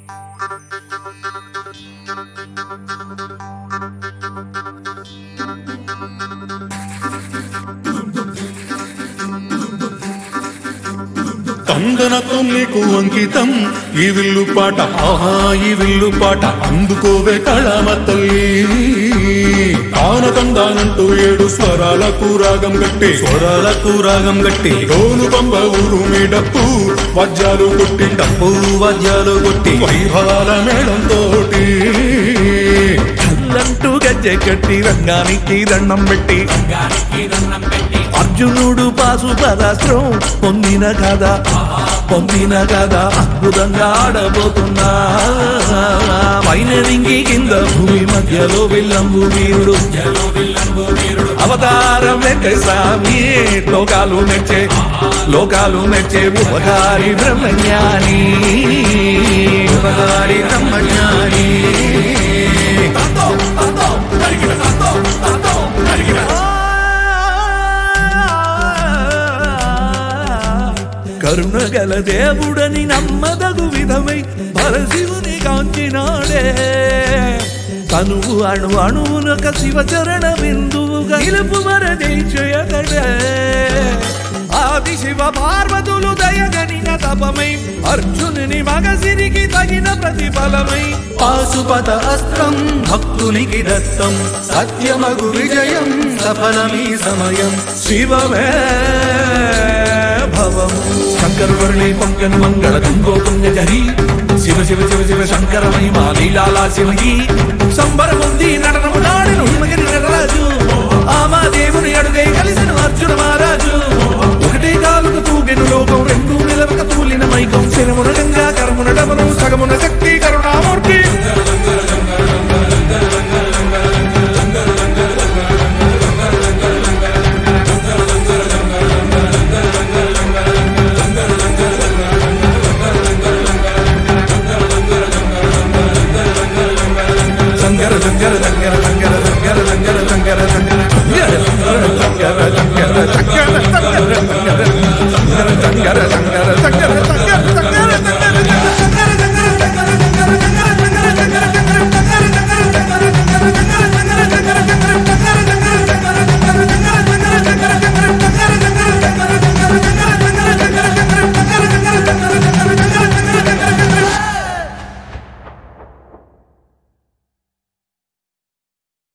కందనతో నీకు అంకితం ఈ విల్లు పాట ఆహా ఈ విల్లు పాట అందుకోవే కళామ తల్లి కానకందానంటూ ఏడు స్వరాలకు రాగం గట్టి స్వరాలకు రాగం గట్టి రోను పంబ ఊరు మీడప్పు వజ్రాలు కొట్టి డప్పు వాద్యాలు కొట్టి వైభవాల మేళం తోటి కళ్ళంటూ గజ్జె కట్టి రంగానికి దండం పెట్టి అర్జునుడు పాసు పదాస్త్రం పొందిన కదా పొందిన కదా అద్భుతంగా ఆడబోతున్నా పైన రింగి కింద భూమి మధ్యలో విల్లంబు వీరుడు అవతారం వెంకట స్వామి లోకాలు మెచ్చే లోకాలు మెచ్చే ఉపకారి బ్రహ్మజ్ఞాని ఉపకారి బ్రహ్మజ్ఞాని కరుణ గల దేవుడని నమ్మదగు విధమై పరశివుని కాంచినాడే తనువు అణు అణువునొక శివచరణ బిందువుగా నిలుపు మరదేశయగడే ఆది శివ పార్వతులు దయగనిన తపమై అర్జునుని మగసిరికి తగిన ప్రతిఫలమై పాశుపత అస్త్రం భక్తునికి దత్తం సత్యమగు విజయం సఫలమీ సమయం శివమే భవము శంకరువర్ణి పంకన్ మంగళ తుంగో తుంగ జరి శివ శివ శివ శివ శంకర మహిమా లీలాలా శివకి సంబరముంది నటనము నాడెను హిమగిరి నటరాజు ఆమా దేవుని అడుగై కలిసిన అర్జున మహారాజు ఒకటే కాలుకు తూగెను లోకం రెండు